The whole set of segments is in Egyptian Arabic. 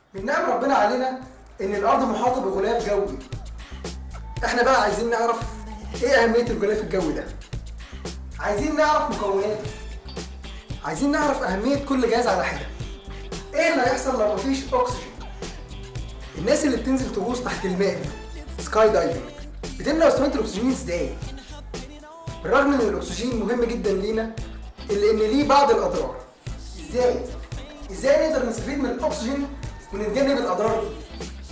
من نعم ربنا علينا ان الارض محاطه بغلاف جوي احنا بقى عايزين نعرف ايه اهميه الغلاف الجوي ده عايزين نعرف مكوناته عايزين نعرف اهميه كل جهاز على حده ايه اللي هيحصل لو مفيش اكسجين الناس اللي بتنزل تغوص تحت الماء دي سكاي دايفنج بتملى اسطوانه الاكسجين ازاي بالرغم ان الاكسجين مهم جدا لينا الا ان ليه بعض الاضرار ازاي ازاي نقدر نستفيد من الاكسجين ونتجنب الاضرار دي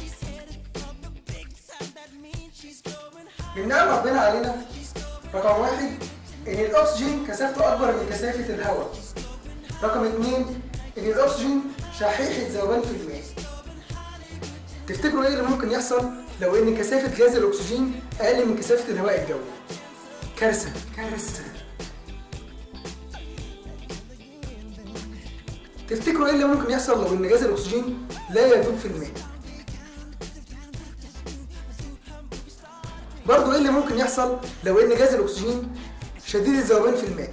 من نعم ربنا علينا رقم واحد ان الاكسجين كثافته اكبر من كثافه الهواء رقم اتنين ان الاكسجين شحيح الذوبان في الماء تفتكروا ايه اللي ممكن يحصل لو ان كثافه غاز الاكسجين اقل من كثافه الهواء الجوي كارثه كارثه تفتكروا ايه اللي ممكن يحصل لو ان غاز الاكسجين لا يذوب في الماء برضه ايه اللي ممكن يحصل لو ان غاز الاكسجين شديد الذوبان في الماء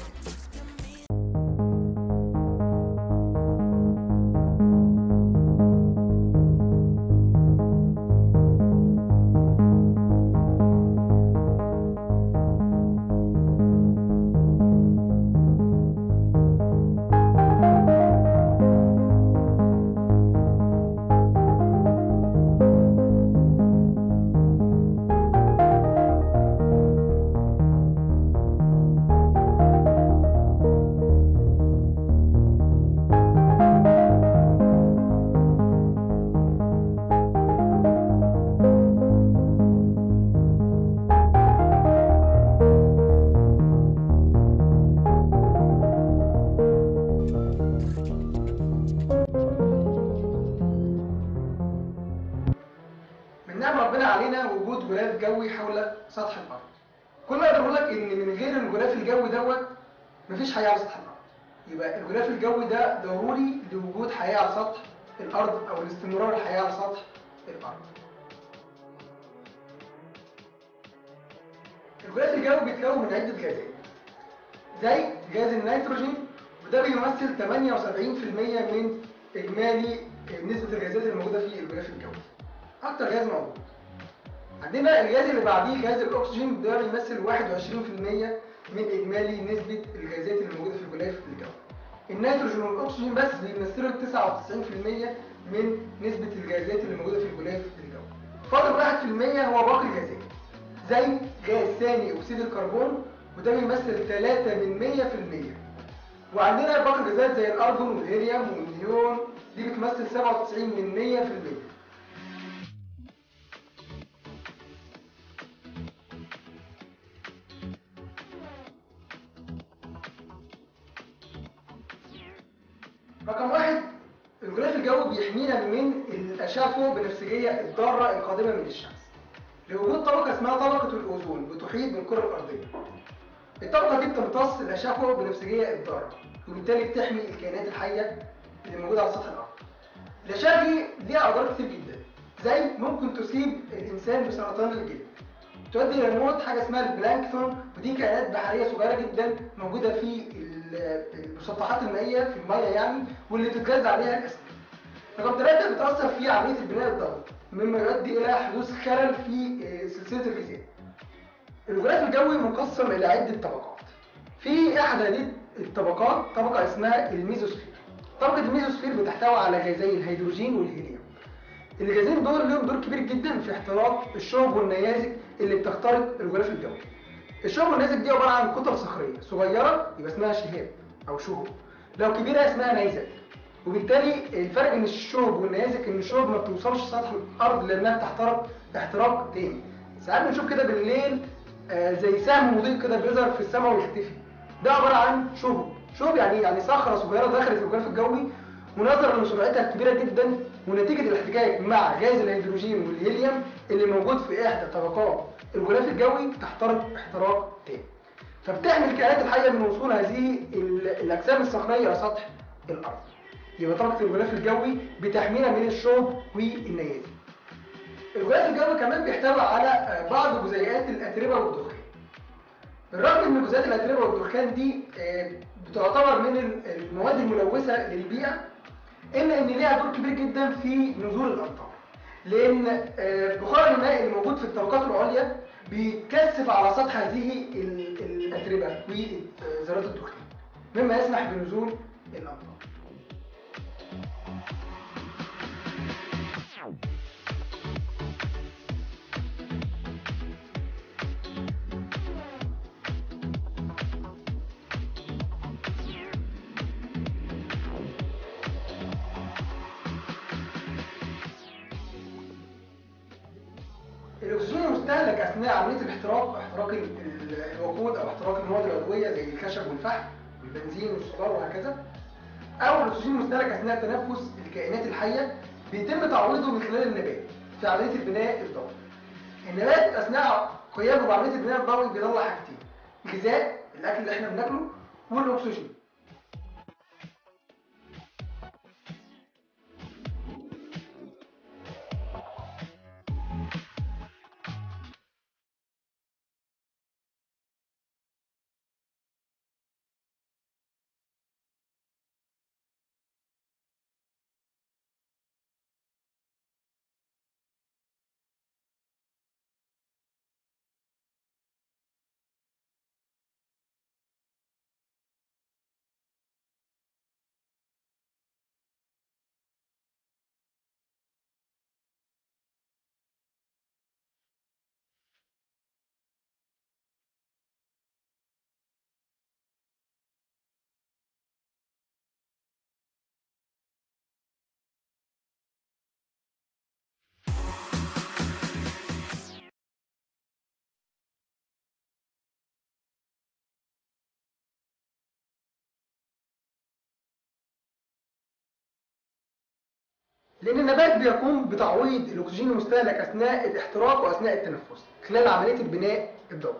من نعم ربنا علينا وجود غلاف جوي حول سطح الارض كل ما اقدر لك ان من غير الغلاف الجوي دوت مفيش حياه على سطح الارض يبقى الغلاف الجوي ده ضروري لوجود حياه على سطح الارض او لاستمرار الحياه على سطح الارض الغلاف الجوي بيتكون من عده غازات زي غاز النيتروجين وده بيمثل 78% من اجمالي نسبه الغازات الموجوده في الغلاف الجوي اكتر غاز موجود عندنا الغاز اللي بعديه غاز الاكسجين ده بيمثل 21% من اجمالي نسبه الغازات اللي موجوده في الغلاف الجوي النيتروجين والاكسجين بس بيمثلوا 99% من نسبه الغازات اللي موجوده في الغلاف الجوي فاضل 1% هو باقي الغازات زي غاز ثاني اكسيد الكربون وده بيمثل 3 من 100% وعندنا باقي الغازات زي الارجون والهيليوم والنيون دي بتمثل 97 من 100% رقم واحد الغلاف الجوي بيحمينا من الاشعه فوق بنفسجيه الضاره القادمه من الشمس لوجود طبقه اسمها طبقه الاوزون بتحيط بالكره الارضيه الطبقه دي بتمتص الاشعه فوق بنفسجيه الضاره وبالتالي بتحمي الكائنات الحيه اللي موجوده على سطح الارض الاشعه دي ليها اضرار كتير جدا زي ممكن تصيب الانسان بسرطان الجلد تؤدي الى الموت حاجه اسمها البلانكتون ودي كائنات بحريه صغيره جدا موجوده في المسطحات المائيه في الميه يعني واللي بتتغذى عليها الاسماك. رقم ثلاثه بتاثر في عمليه البناء الضوئي مما يؤدي الى حدوث خلل في سلسله الغذاء. الغلاف الجوي مقسم الى عده طبقات. في احد هذه الطبقات طبقه اسمها الميزوسفير. طبقه الميزوسفير بتحتوي على غازي الهيدروجين والهيليوم. الغازين دول لهم دور كبير جدا في احتراق الشعب والنيازك اللي بتخترق الغلاف الجوي. الشعب والنيزك دي عباره عن كتل صخريه صغيره يبقى اسمها شهاب او شهب لو كبيره اسمها نيزك وبالتالي الفرق بين الشهب والنيازك ان الشهب ما بتوصلش سطح الارض لانها بتحترق احتراق تاني ساعات بنشوف كده بالليل آه زي سهم مضيء كده بيظهر في السماء ويختفي ده عباره عن شهب شهب يعني يعني صخره صغيره دخلت في الغلاف الجوي ونظرا لسرعتها الكبيره جدا ونتيجه الاحتكاك مع غاز الهيدروجين والهيليوم اللي موجود في احدى طبقات الغلاف الجوي تحترق احتراق تام فبتحمي الكائنات الحيه من وصول هذه الاجسام الصخريه الى سطح الارض يبقى طبقه الغلاف الجوي بتحمينا من الشوب والنيازك الغلاف الجوي كمان بيحتوي على بعض جزيئات الاتربه والدخان بالرغم ان جزيئات الاتربه والدخان دي بتعتبر من المواد الملوثه للبيئه الا ان ليها دور كبير جدا في نزول الامطار لان آه، بخار الماء اللي موجود في الطبقات العليا بيتكثف على سطح هذه ال- الاتربه وذرات الدخان مما يسمح بنزول الامطار الاكسجين المستهلك اثناء عمليه الاحتراق احتراق ال- ال- الوقود او احتراق المواد العضويه زي الخشب والفحم والبنزين والسولار وهكذا او الاكسجين المستهلك اثناء تنفس الكائنات الحيه بيتم تعويضه من خلال النبات في عمليه البناء الضوئي النبات اثناء قيامه بعمليه البناء الضوئي بيطلع حاجتين غذاء الاكل اللي احنا بناكله والاكسجين لأن النبات بيقوم بتعويض الأكسجين المستهلك أثناء الاحتراق وأثناء التنفس خلال عملية البناء الضوئي.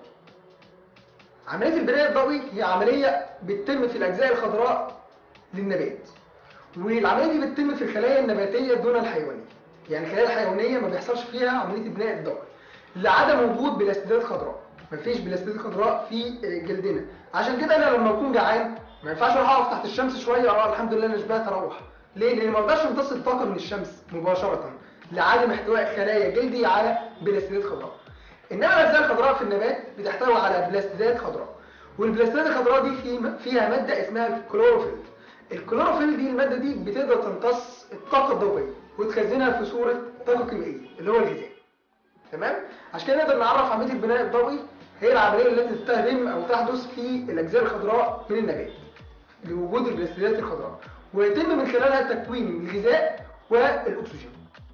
عملية البناء الضوئي هي عملية بتتم في الأجزاء الخضراء للنبات. والعملية دي بتتم في الخلايا النباتية دون الحيوانية. يعني الخلايا الحيوانية ما بيحصلش فيها عملية البناء الضوئي. لعدم وجود بلاستيدات خضراء. مفيش بلاستيدات خضراء في جلدنا. عشان كده أنا لما أكون جعان ما ينفعش أروح أقف تحت الشمس شوية أه الحمد لله أنا شبعت أروح. ليه؟ لأن ما اقدرش امتص الطاقة من الشمس مباشرة لعدم احتواء خلايا جلدي على بلاستيدات خضراء. إنما الأجزاء الخضراء في النبات بتحتوي على بلاستيدات خضراء. والبلاستيدات الخضراء دي في فيها مادة اسمها الكلوروفيل. الكلوروفيل دي المادة دي بتقدر تمتص الطاقة الضوئية وتخزنها في صورة طاقة كيميائية اللي هو الغذاء. تمام؟ عشان كده نقدر نعرف عملية البناء الضوئي هي العملية التي تتم أو تحدث في الأجزاء الخضراء من النبات. لوجود البلاستيدات الخضراء ويتم من خلالها تكوين الغذاء والأكسجين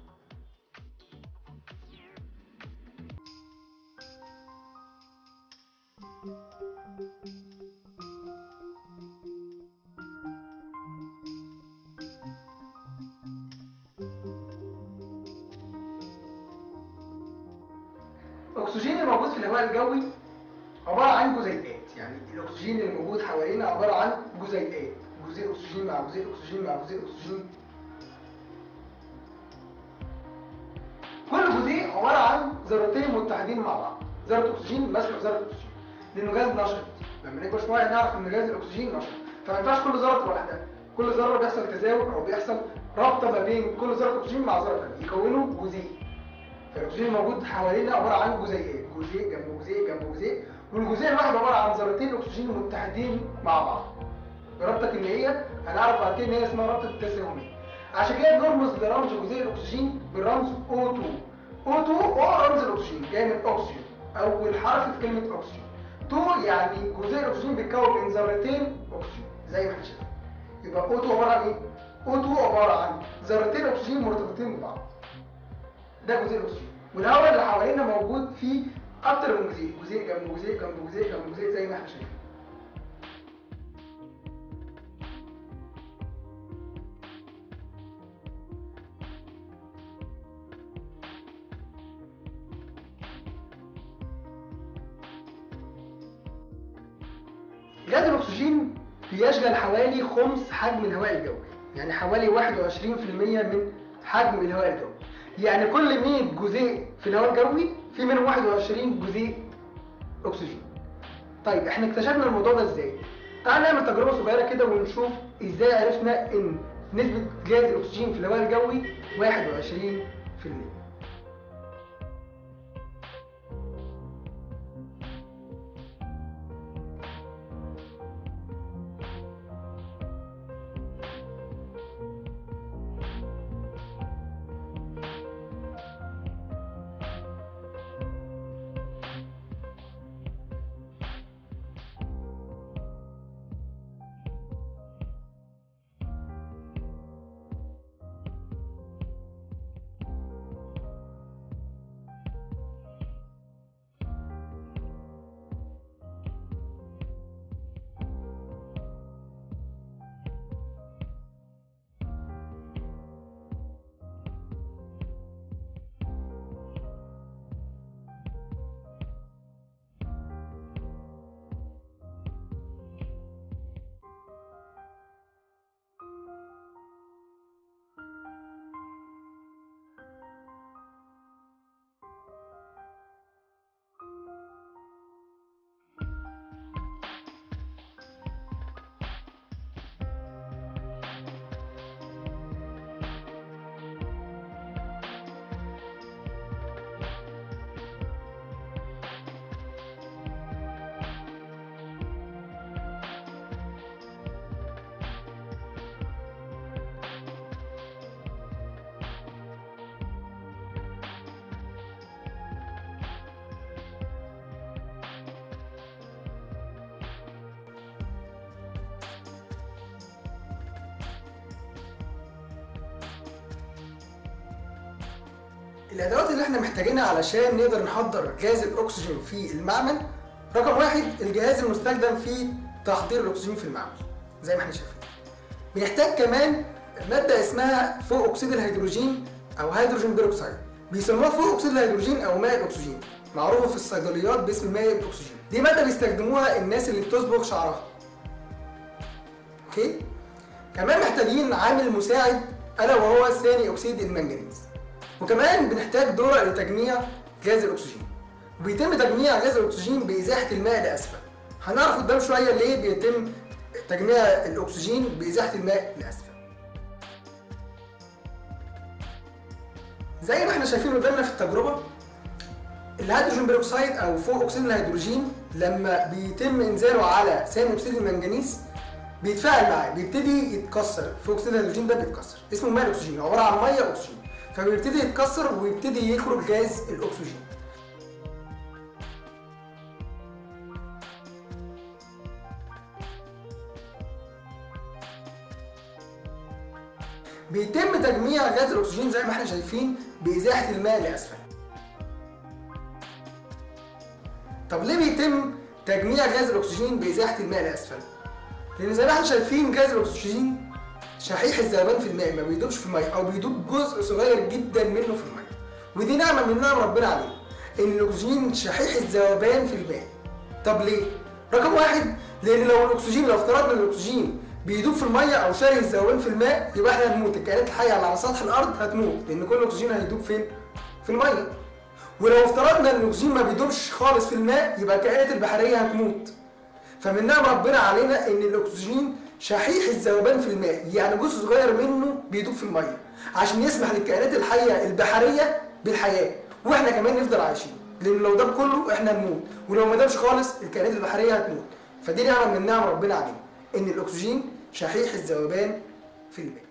الأكسجين الموجود في الهواء الجوي عبارة عن جزيئات يعني الأكسجين اللي موجود حوالينا عبارة عن جزيئات جزيء أكسجين مع جزيء أكسجين مع جزيء أكسجين كل جزيء عبارة عن ذرتين متحدين مع بعض ذرة أكسجين ماسكة في ذرة أكسجين لأنه جاز نشط لما نكبر شوية نعرف إن جاز الأكسجين نشط فما ينفعش كل ذرة لوحدها كل ذرة بيحصل تزاوج أو بيحصل رابطة ما بين كل ذرة أكسجين مع ذرة ثانية يكونوا جزيء فالاكسجين الموجود حوالينا عباره عن جزيئات جزيء جنب جزيء جنب جزيء والجزيء الواحد عباره عن ذرتين اكسجين متحدين مع بعض رابطه كيميائيه هنعرف بعد كده ان هي اسمها رابطه التساهميه عشان كده بنرمز لرمز جزيء الاكسجين بالرمز O2 O2 هو رمز الاكسجين جاي من اوكسجين اول حرف في كلمه اوكسجين 2 يعني جزيء الاكسجين بيتكون من ذرتين اكسجين زي ما احنا شايفين يبقى O2 عباره عن ايه O2 عباره عن ذرتين اكسجين مرتبطين ببعض ده جزيء الاكسجين والهواء اللي حوالينا موجود فيه اكتر من جزيء جزيء جنب جزيء جنب جزيء جنب جزيء زي ما احنا شايفين غاز الاكسجين بيشغل حوالي خمس حجم الهواء الجوي يعني حوالي 21% من حجم الهواء الجوي يعني كل 100 جزيء في الهواء الجوي في منهم 21 جزيء اكسجين طيب احنا اكتشفنا الموضوع ده ازاي تعال نعمل تجربه صغيره كده ونشوف ازاي عرفنا ان نسبة غاز الأكسجين في الهواء الجوي 21% الادوات اللي احنا محتاجينها علشان نقدر نحضر غاز الاكسجين في المعمل رقم واحد الجهاز المستخدم في تحضير الاكسجين في المعمل زي ما احنا شايفين بنحتاج كمان ماده اسمها فوق اكسيد الهيدروجين او هيدروجين بيروكسيد بيسموها فوق اكسيد الهيدروجين او ماء الاكسجين معروفه في الصيدليات باسم ماء الاكسجين دي ماده بيستخدموها الناس اللي بتصبغ شعرها اوكي كمان محتاجين عامل مساعد الا وهو ثاني اكسيد المنجنيز وكمان بنحتاج ذرة لتجميع غاز الأكسجين وبيتم تجميع غاز الأكسجين بإزاحة الماء لأسفل هنعرف قدام شوية ليه بيتم تجميع الأكسجين بإزاحة الماء لأسفل زي ما احنا شايفين قدامنا في التجربة الهيدروجين بيروكسيد أو فوق أكسيد الهيدروجين لما بيتم إنزاله على ثاني أكسيد المنجنيز بيتفاعل معاه بيبتدي يتكسر فوق أكسيد الهيدروجين ده بيتكسر اسمه ماء الأكسجين عبارة عن مية أكسجين فبيبتدي يتكسر ويبتدي يخرج غاز الاكسجين بيتم تجميع غاز الاكسجين زي ما احنا شايفين بازاحه الماء لاسفل طب ليه بيتم تجميع غاز الاكسجين بازاحه الماء لاسفل لان زي ما احنا شايفين غاز الاكسجين شحيح الذوبان في الماء ما بيدوبش في الماء او بيدوب جزء صغير جدا منه في الماء ودي نعمه من نعم ربنا علينا ان الاكسجين شحيح الذوبان في الماء طب ليه رقم واحد لان لو الاكسجين لو افترضنا ان الاكسجين بيدوب في الميه او شاري الذوبان في الماء يبقى احنا هنموت الكائنات الحيه اللي على سطح الارض هتموت لان كل الاكسجين هيدوب فين في الميه ولو افترضنا ان الاكسجين ما بيدوبش خالص في الماء يبقى الكائنات البحريه هتموت فمن نعم ربنا علينا ان الاكسجين شحيح الذوبان في الماء يعني جزء صغير منه بيدوب في الميه عشان يسمح للكائنات الحيه البحريه بالحياه واحنا كمان نفضل عايشين لان لو داب كله احنا هنموت ولو ما دابش خالص الكائنات البحريه هتموت فدي نعمه من نعم ربنا علينا ان الاكسجين شحيح الذوبان في الماء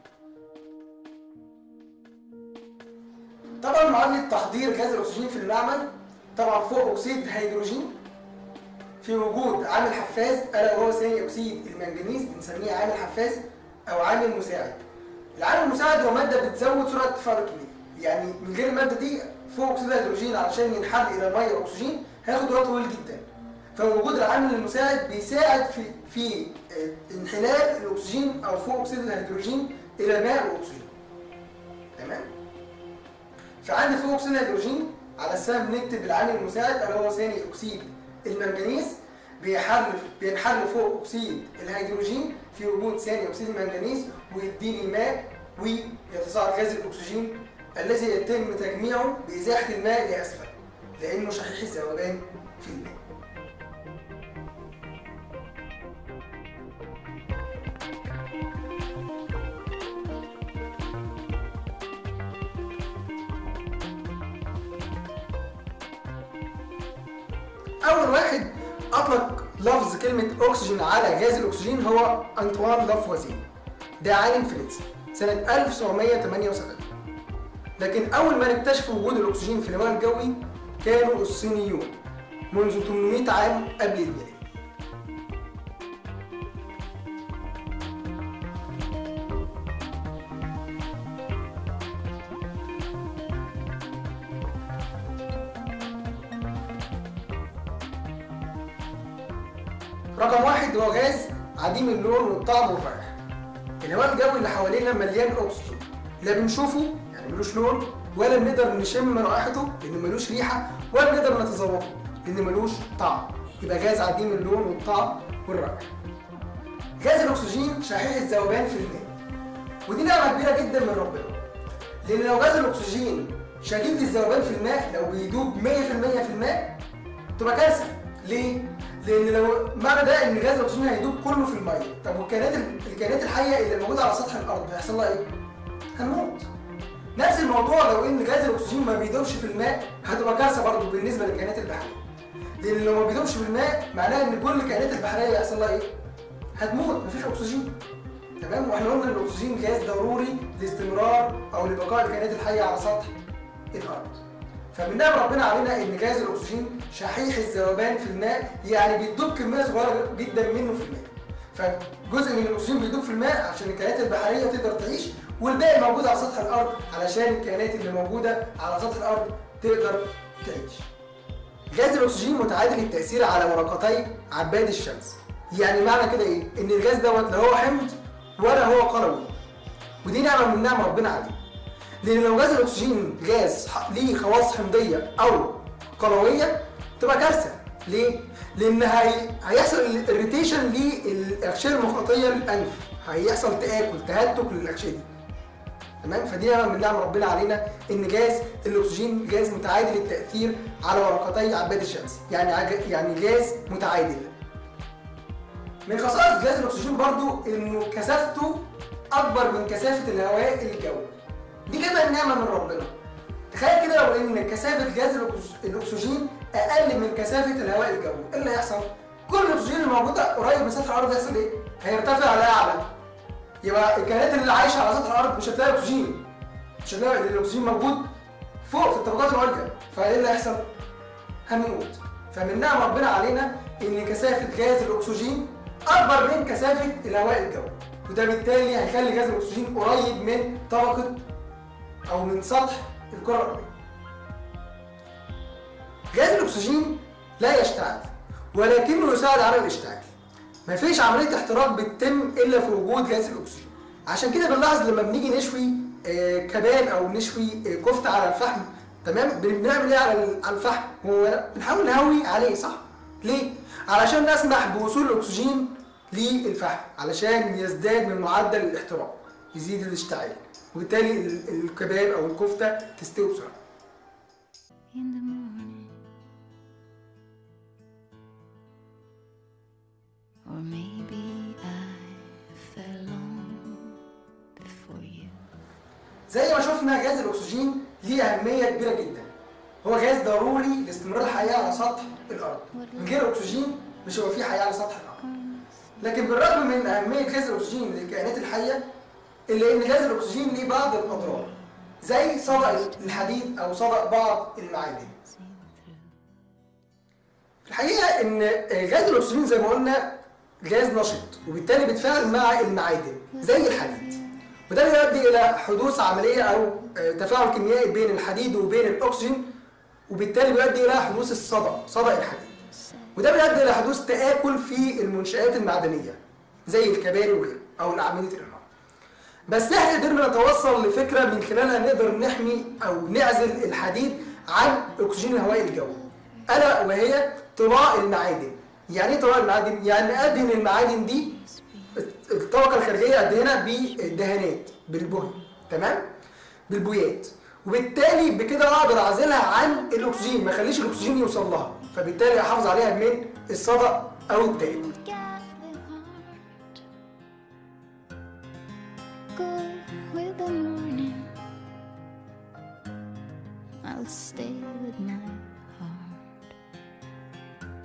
طبعا معادله تحضير غاز الاكسجين في المعمل طبعا فوق اكسيد هيدروجين في وجود عامل حفاز الا وهو ثاني اكسيد المنجنيز بنسميه عامل حفاز او عامل مساعد. العامل المساعد هو ماده بتزود سرعه تفاعل الكيمياء، يعني من غير الماده دي فوق اكسيد الهيدروجين علشان ينحل الى ميه واكسجين هياخد وقت طويل جدا. فوجود العامل المساعد بيساعد في في انحلال الاكسجين او فوق اكسيد الهيدروجين الى ماء واكسجين. تمام؟ فعندي فوق اكسيد الهيدروجين على السهم بنكتب العامل المساعد الا هو ثاني اكسيد المنجنيز بيحل بينحل فوق اكسيد الهيدروجين في وجود ثاني اكسيد المنجنيز ويديني ماء ويتصاعد غاز الاكسجين الذي يتم تجميعه بازاحه الماء لاسفل لانه شحيح الذوبان في الماء. اول واحد اطلق لفظ كلمه اكسجين على غاز الاكسجين هو انطوان لافوازيه ده عالم فرنسي سنه 1978 لكن اول ما اكتشفوا وجود الاكسجين في الهواء الجوي كانوا الصينيون منذ 800 عام قبل الميلاد رقم واحد هو غاز عديم اللون والطعم والرائحة. الهواء الجوي اللي حوالينا مليان أكسجين لا بنشوفه يعني ملوش لون ولا بنقدر نشم رائحته لأنه ملوش ريحة ولا بنقدر نتذوقه لأنه ملوش طعم يبقى غاز عديم اللون والطعم والرائحة. غاز الأكسجين شحيح الذوبان في الماء ودي نعمة كبيرة جدا من ربنا لأن لو غاز الأكسجين شديد الذوبان في الماء لو بيدوب 100% في الماء تبقى كارثة ليه؟ لان لو معنى ده ان غاز الاكسجين هيدوب كله في الميه طب والكائنات الكائنات الحيه اللي موجوده على سطح الارض هيحصل لها ايه هنموت نفس الموضوع لو ان غاز الاكسجين ما بيدوبش في الماء هتبقى كارثه برضه بالنسبه للكائنات البحريه لان لو ما بيدوبش في الماء معناها ان كل الكائنات البحريه هيحصل لها ايه هتموت مفيش اكسجين تمام واحنا قلنا ان الاكسجين غاز ضروري لاستمرار او لبقاء الكائنات الحيه على سطح الارض فمن نعم ربنا علينا ان غاز الاكسجين شحيح الذوبان في الماء يعني بيدوب كميه صغيره جدا منه في الماء فجزء من الاكسجين بيدوب في الماء عشان الكائنات البحريه تقدر تعيش والباقي موجود على سطح الارض علشان الكائنات اللي موجوده على سطح الارض تقدر تعيش غاز الاكسجين متعادل التاثير على ورقتي عباد الشمس يعني معنى كده ايه ان الغاز دوت لا هو حمض ولا هو قلوي ودي نعمه من نعم ربنا علينا لان لو غاز الاكسجين غاز ليه خواص حمضيه او قلويه تبقى كارثه ليه؟ لان هي... هيحصل الريتيشن للاغشيه المخاطيه للانف هيحصل تاكل تهتك للاغشيه دي تمام فدي نعمه من نعم ربنا علينا ان غاز الاكسجين غاز متعادل التاثير على ورقتي عباد الشمس يعني عج... يعني غاز متعادل من خصائص غاز الاكسجين برضو انه كثافته اكبر من كثافه الهواء الجوي دي كمان نعمه من ربنا تخيل كده لو ان كثافه غاز الاكسجين اقل من كثافه الهواء الجوي ايه اللي هيحصل كل الاكسجين الموجوده قريب من سطح الارض هيحصل ايه هيرتفع لاعلى يبقى الكائنات اللي عايشه على سطح الارض مش هتلاقي اكسجين مش هتلاقي الاكسجين موجود فوق في الطبقات العليا فايه اللي هيحصل هنموت فمن نعم ربنا علينا ان كثافه غاز الاكسجين اكبر من كثافه الهواء الجوي وده بالتالي هيخلي غاز الاكسجين قريب من طبقه او من سطح الكره الارضيه غاز الاكسجين لا يشتعل ولكنه يساعد على الاشتعال مفيش عمليه احتراق بتتم الا في وجود غاز الاكسجين عشان كده بنلاحظ لما بنيجي نشوي آه كباب او نشوي آه كفته على الفحم تمام بنعمل ايه على على الفحم هو بنحاول نهوي عليه صح ليه علشان نسمح بوصول الاكسجين للفحم علشان يزداد من معدل الاحتراق يزيد الاشتعال وبالتالي الكباب او الكفته تستوي بسرعه in the morning. Or maybe I fell long before you. زي ما شفنا غاز الاكسجين ليه اهميه كبيره جدا هو غاز ضروري لاستمرار الحياه على سطح الارض من غير اكسجين مش هيبقى في حياه على سطح الارض لكن بالرغم من اهميه غاز الاكسجين للكائنات الحيه الا ان غاز الاكسجين ليه بعض الاضرار زي صدأ الحديد او صدأ بعض المعادن في الحقيقه ان غاز الاكسجين زي ما قلنا غاز نشط وبالتالي بيتفاعل مع المعادن زي الحديد وده بيؤدي الى حدوث عمليه او تفاعل كيميائي بين الحديد وبين الاكسجين وبالتالي بيؤدي الى حدوث الصدأ صدأ الحديد وده بيؤدي الى حدوث تآكل في المنشآت المعدنيه زي الكباري وغيره او الاعمده الانهار بس احنا قدرنا نتوصل لفكره من خلالها نقدر نحمي او نعزل الحديد عن اكسجين الهواء الجوي الا وهي طلاء المعادن يعني ايه طلاء المعادن يعني ادهن المعادن دي الطبقه الخارجيه ادهنها بالدهانات بالبهن تمام بالبويات وبالتالي بكده اقدر اعزلها عن الاكسجين ما اخليش الاكسجين يوصل لها فبالتالي احافظ عليها من الصدأ او التآكل Go with the morning. I'll stay with my heart.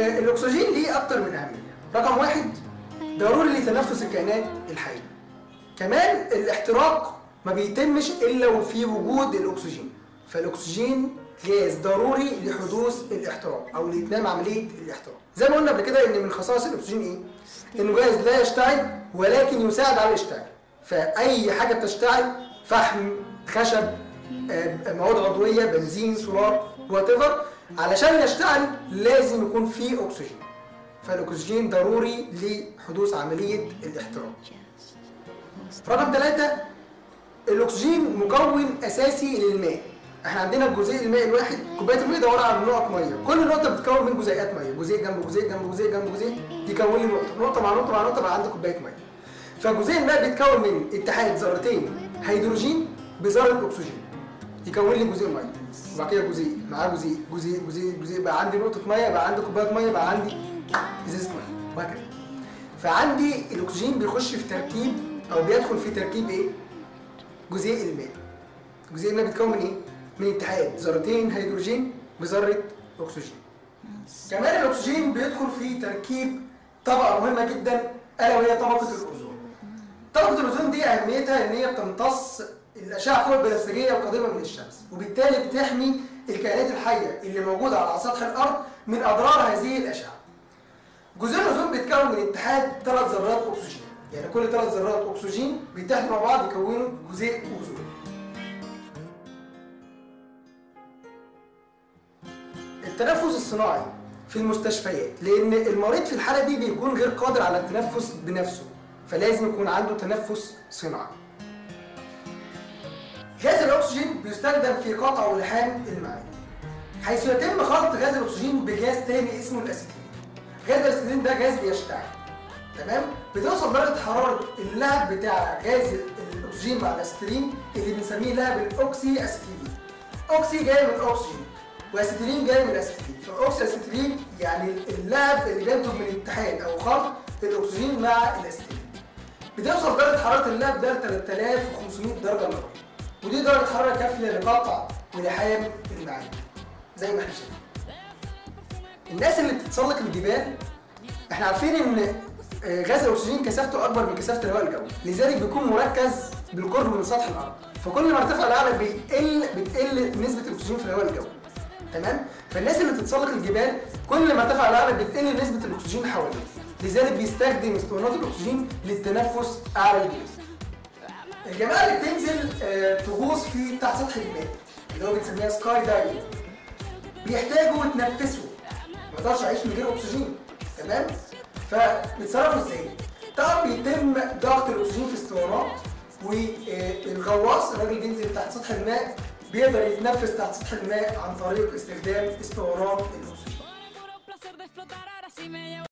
آه، الاكسجين ليه اكتر من اهميه رقم واحد ضروري لتنفس الكائنات الحيه كمان الاحتراق ما بيتمش الا وفي وجود الاكسجين فالاكسجين غاز ضروري لحدوث الاحتراق او لاتمام عمليه الاحتراق زي ما قلنا قبل كده ان من خصائص الاكسجين ايه انه غاز لا يشتعل ولكن يساعد على الاشتعال فاي حاجه بتشتعل فحم خشب آه، مواد عضويه بنزين سولار وات علشان يشتعل لازم يكون فيه اكسجين فالاكسجين ضروري لحدوث عمليه الاحتراق رقم ثلاثة الأكسجين مكون أساسي للماء احنا عندنا الجزيء المائي الواحد كوبايه الماء ده عباره عن نقط ميه كل نقطه بتتكون من جزيئات ميه جزيء جنب جزيء جنب جزيء جنب جزيء يكون لي نقطه نقطه مع نقطه مع نقطه بقى عندي كوبايه ميه فجزيء الماء بيتكون من اتحاد ذرتين هيدروجين بذره اكسجين يكون لي جزيء ميه وبعد كده جزيء معاه جزيء جزيء جزيء جزيء بقى عندي نقطه ميه بقى عندي كوبايه ميه بقى عندي ازازه ميه وهكذا فعندي الاكسجين بيخش في تركيب او بيدخل في تركيب ايه جزيء الماء جزيء الماء بيتكون من ايه من اتحاد ذرتين هيدروجين بذره اكسجين كمان الاكسجين بيدخل في تركيب طبقه مهمه جدا الا وهي طبقه الاوزون طبقه الاوزون دي اهميتها ان هي بتمتص الاشعه فوق البنفسجيه القادمه من الشمس وبالتالي بتحمي الكائنات الحيه اللي موجوده على سطح الارض من اضرار هذه الاشعه جزيء الاوزون بيتكون من اتحاد ثلاث ذرات اكسجين يعني كل ثلاث ذرات اكسجين بيتحدوا مع بعض يكونوا جزيء اوزون التنفس الصناعي في المستشفيات لان المريض في الحاله دي بيكون غير قادر على التنفس بنفسه فلازم يكون عنده تنفس صناعي غاز الاكسجين بيستخدم في قطع ولحام المعادن حيث يتم خلط غاز الاكسجين بغاز تاني اسمه الاسيتيلين غاز الاسيتيلين ده غاز بيشتعل تمام بتوصل درجه حراره اللهب بتاع غاز الاكسجين مع الاسيتيلين اللي بنسميه لهب الاوكسي اسيتيلين اوكسي جاي من الاكسجين واسيتيلين جاي من الاسيتيلين فاوكسي اسيتيلين يعني اللهب اللي بينتج من اتحاد او خلط الاكسجين مع الاسيتيلين بتوصل درجه حراره اللهب ده ل 3500 درجه مئويه ودي درجه حراره كافيه لقطع ولحام المعادن زي ما احنا شايفين الناس اللي بتتسلق الجبال احنا عارفين ان آه، غاز الاكسجين كثافته اكبر من كثافه الهواء الجوي لذلك بيكون مركز بالقرب من سطح الارض فكل ما ارتفع الاعلى بيقل بتقل نسبه الاكسجين في الهواء الجوي تمام فالناس اللي بتتسلق الجبال كل ما ارتفع الاعلى بتقل نسبه الاكسجين حواليه لذلك بيستخدم اسطوانات الاكسجين للتنفس اعلى الجبال الجماعه اللي بتنزل آه، تغوص في تحت سطح الماء اللي هو بنسميها سكاي دايفنج بيحتاجوا يتنفسوا ما يقدرش يعيش من غير اكسجين تمام فبيتصرفوا ازاي طبعا بيتم ضغط الاكسجين في اسطوانات والغواص الراجل بينزل تحت سطح الماء بيقدر يتنفس تحت سطح الماء عن طريق استخدام اسطوانات الاكسجين puro placer de explotar, ahora sí me llevo